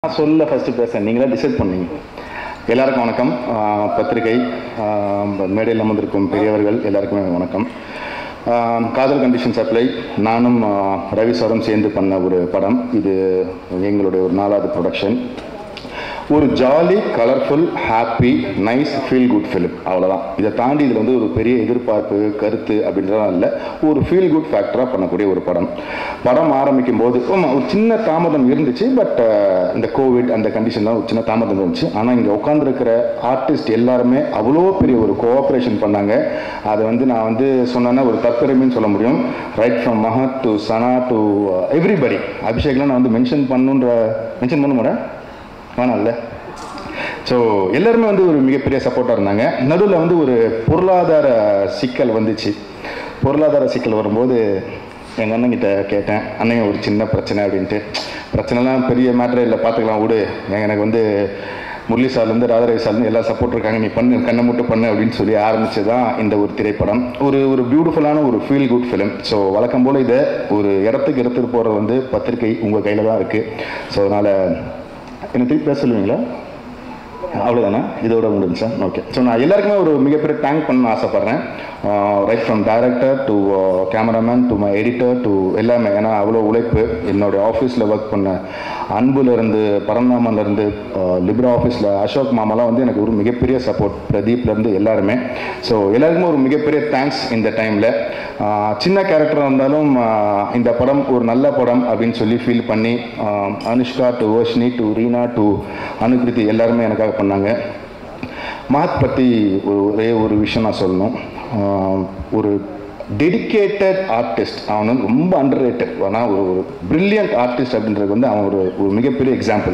சொல்ல ஃபஸ்ட்டு பேச நீங்களே டிசைட் பண்ணீங்க எல்லாருக்கும் வணக்கம் ஆஹ் பத்திரிகை ஆஹ் மேடையில் அமர்ந்திருக்கும் பெரியவர்கள் எல்லாருக்குமே வணக்கம் ஆஹ் காதல் கண்டிஷன் சப்ளை நானும் ஆஹ் ரவி சாரும் சேர்ந்து பண்ண ஒரு படம் இது எங்களுடைய ஒரு நாலாவது ப்ரொடக்ஷன் ஒரு jolly colourful happy nice feel good film அவ்வளோதான் இதை தாண்டி இதில் வந்து ஒரு பெரிய எதிர்பார்ப்பு கருத்து அப்படின்றதெல்லாம் இல்லை ஒரு ஃபீல் குட் ஃபேக்டராக பண்ணக்கூடிய ஒரு படம் படம் ஆரம்பிக்கும் போது ஆமாம் ஒரு சின்ன தாமதம் இருந்துச்சு பட் இந்த கோவிட் அந்த கண்டிஷன்லாம் ஒரு சின்ன தாமதம் இருந்துச்சு ஆனால் இங்கே உட்காந்துருக்கிற ஆர்டிஸ்ட் எல்லாருமே அவ்வளோ பெரிய ஒரு கோஆப்ரேஷன் பண்ணாங்க அதை வந்து நான் வந்து சொன்னேன்னா ஒரு தற்பெருமைன்னு சொல்ல முடியும் right from Mahat to Sana to everybody அபிஷேக்லாம் நான் வந்து மென்ஷன் பண்ணுன்ற மென்ஷன் பண்ண மாட்டேன் வேணாம்ல ஸோ எல்லாருமே வந்து ஒரு மிகப்பெரிய சப்போர்ட்டாக இருந்தாங்க நடுவில் வந்து ஒரு பொருளாதார சிக்கல் வந்துச்சு பொருளாதார சிக்கல் வரும்போது எங்கள் அண்ணங்கிட்ட கேட்டேன் அண்ணன் ஒரு சின்ன பிரச்சனை அப்படின்ட்டு பிரச்சனைலாம் பெரிய மேட்டரே இல்லை பார்த்துக்கலாம் விடு எனக்கு வந்து முரளி சார்லேருந்து ராதாரவி சார்லேருந்து எல்லா சப்போர்ட் இருக்காங்க நீ பண்ணு கண்ணை மட்டும் பண்ணு அப்படின்னு சொல்லி ஆரம்பிச்சு தான் இந்த ஒரு திரைப்படம் ஒரு ஒரு பியூட்டிஃபுல்லான ஒரு ஃபீல் குட் ஃபிலிம் ஸோ வழக்கம் போல் இதை ஒரு இடத்துக்கு எடுத்துகிட்டு போகிறது வந்து பத்திரிகை உங்கள் கையில் தான் இருக்குது ஸோ அதனால் என்ன திருப்பி பேச சொல்லுவீங்களா அவ்வளோதானே இதோட முடிஞ்சா ஓகே ஸோ நான் எல்லாருக்குமே ஒரு மிகப்பெரிய தேங்க் பண்ண ஆசைப்பட்றேன் right from director to cameraman to my editor to எல்லாமே ஏன்னா அவ்வளோ உழைப்பு என்னுடைய ஆஃபீஸில் ஒர்க் பண்ண அன்புலேருந்து பரந்தாமன்லேருந்து லிப்ரா ஆஃபீஸில் அசோக் மாமாலாம் வந்து எனக்கு ஒரு மிகப்பெரிய சப்போர்ட் பிரதீப்லேருந்து எல்லாருமே ஸோ எல்லாருக்குமே ஒரு மிகப்பெரிய தேங்க்ஸ் இந்த டைமில் சின்ன கேரக்டராக இருந்தாலும் ஆஹ் இந்த படம் ஒரு நல்ல படம் அப்படின்னு சொல்லி ஃபீல் பண்ணி ah Anushka to Roshini to Reena to Anukriti எல்லாருமே எனக்காக பண்ணாங்க மாத் பற்றி ஒரு ஒரே ஒரு விஷயம் நான் சொல்லணும் ஆஹ் ஒரு டெடிக்கேட்டட் ஆர்டிஸ்ட் அவன் வந்து ரொம்ப அண்டர் ரேட்டட் ஆனால் ஒரு ஒரு பிரில்லியன்ட் ஆர்டிஸ்ட் அப்படின்றது வந்து அவன் ஒரு ஒரு மிகப்பெரிய எக்ஸாம்பிள்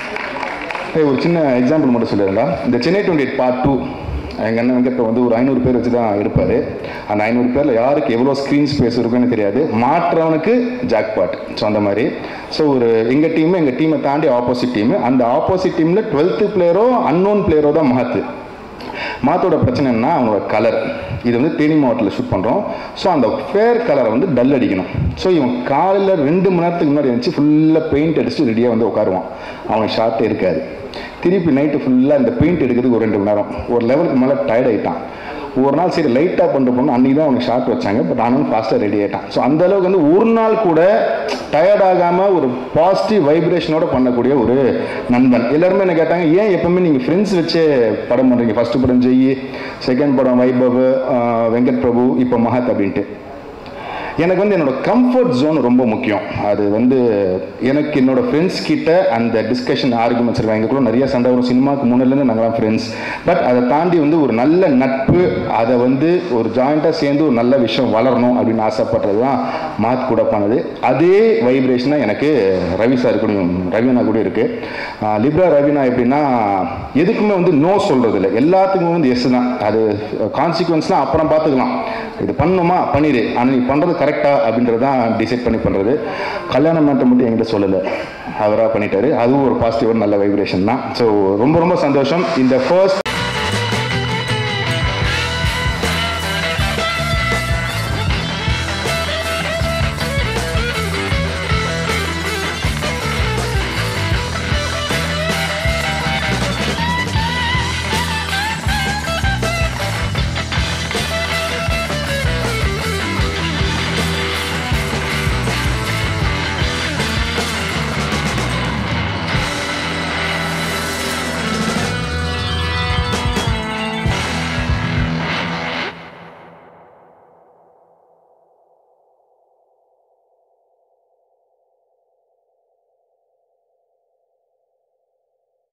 ஒரு சின்ன எக்ஸாம்பிள் மட்டும் சொல்லிடுறா இந்த Chennai twenty eight part two எங்கள் அண்ணன் வெங்கட் வந்து ஒரு ஐநூறு பேர் வச்சு தான் இருப்பார் அந்த ஐநூறு பேரில் யாருக்கு எவ்வளோ ஸ்க்ரீன் ஸ்பேஸ் இருக்குன்னு தெரியாது மாற்றவனுக்கு ஜாக்பாட் ஸோ அந்த மாதிரி ஸோ ஒரு எங்கள் டீமு எங்கள் டீமை தாண்டி ஆப்போசிட் டீமு அந்த ஆப்போசிட் டீமில் டுவெல்த்து பிளேயரோ அன்னோன் பிளேயரோ தான் மகத்து மாத்தோட பிரச்சனை என்ன அவனோட கலர் இது வந்து தேனி மாவட்டத்தில் ஷூட் பண்ணுறோம் ஸோ அந்த ஃபேர் கலரை வந்து டல் அடிக்கணும் ஸோ இவன் காலையில் ரெண்டு மணி நேரத்துக்கு முன்னாடி இருந்துச்சு ஃபுல்லாக பெயிண்ட் அடிச்சுட்டு ரெடியாக வந்து உட்காருவான் அவன் ஷார்ட்டே இருக்காது திருப்பி நைட்டு ஃபுல்லாக இந்த பெயிண்ட் எடுக்கிறதுக்கு ஒரு ரெண்டு மணி நேரம் ஒரு லெவலுக்கு மேலே டயர்ட் ஆகிட்டான் ஒரு நாள் சரி லைட்டாக பண்ணுற பொண்ணு அன்றைக்கி தான் அவனுக்கு ஷார்ட் வச்சாங்க பட் ஆனாலும் ஃபாஸ்ட்டாக ரெடி ஆகிட்டான் ஸோ அந்த அளவுக்கு வந்து ஒரு நாள் கூட டயர்ட் ஆகாமல் ஒரு பாசிட்டிவ் வைப்ரேஷனோட பண்ணக்கூடிய ஒரு நண்பன் எல்லாருமே என்ன கேட்டாங்க ஏன் எப்பவுமே நீங்கள் ஃப்ரெண்ட்ஸ் வச்சே படம் பண்ணுறீங்க ஃபர்ஸ்ட் படம் ஜெய் செகண்ட் படம் வைபவ் ஆஹ் வெங்கட் பிரபு இப்போ மஹத் அப்படின்ட்டு எனக்கு வந்து என்னோட கம்ஃபர்ட் ஜோன் ரொம்ப முக்கியம் அது வந்து எனக்கு என்னோட ஃப்ரெண்ட்ஸ் கிட்ட அந்த டிஸ்கஷன் ஆர்குமெண்ட்ஸ் இருக்காங்க எங்களுக்குள்ள நிறைய சண்டை வரும் சினிமாவுக்கு முன்னிலேருந்து நாங்களாம் ஃப்ரெண்ட்ஸ் பட் அதை தாண்டி வந்து ஒரு நல்ல நட்பு அதை வந்து ஒரு ஜாயிண்ட்டாக சேர்ந்து ஒரு நல்ல விஷயம் வளரணும் அப்படின்னு ஆசைப்படுறது தான் மாத் கூட பண்ணது அதே வைப்ரேஷன் தான் எனக்கு ரவி சார் கூடயும் ரவினா கூட இருக்குது லிப்ரா ரவினா எப்படின்னா எதுக்குமே வந்து நோ சொல்கிறது இல்லை எல்லாத்துக்குமே வந்து எஸ் தான் அது கான்சிக்வன்ஸ்லாம் அப்புறம் பார்த்துக்கலாம் இது பண்ணுமா பண்ணிடு ஆனால் நீ பண்ணுறது கரெக்டா அப்படின்றது தான் டிசைட் பண்ணி பண்ணுறது கல்யாண மேட்டை மட்டும் என்கிட்ட சொல்லலை அவராக பண்ணிட்டாரு அதுவும் ஒரு பாசிட்டிவான நல்ல வைப்ரேஷன் தான் ஸோ ரொம்ப ரொம்ப சந்தோஷம் இந்த ஃபர்ஸ்ட்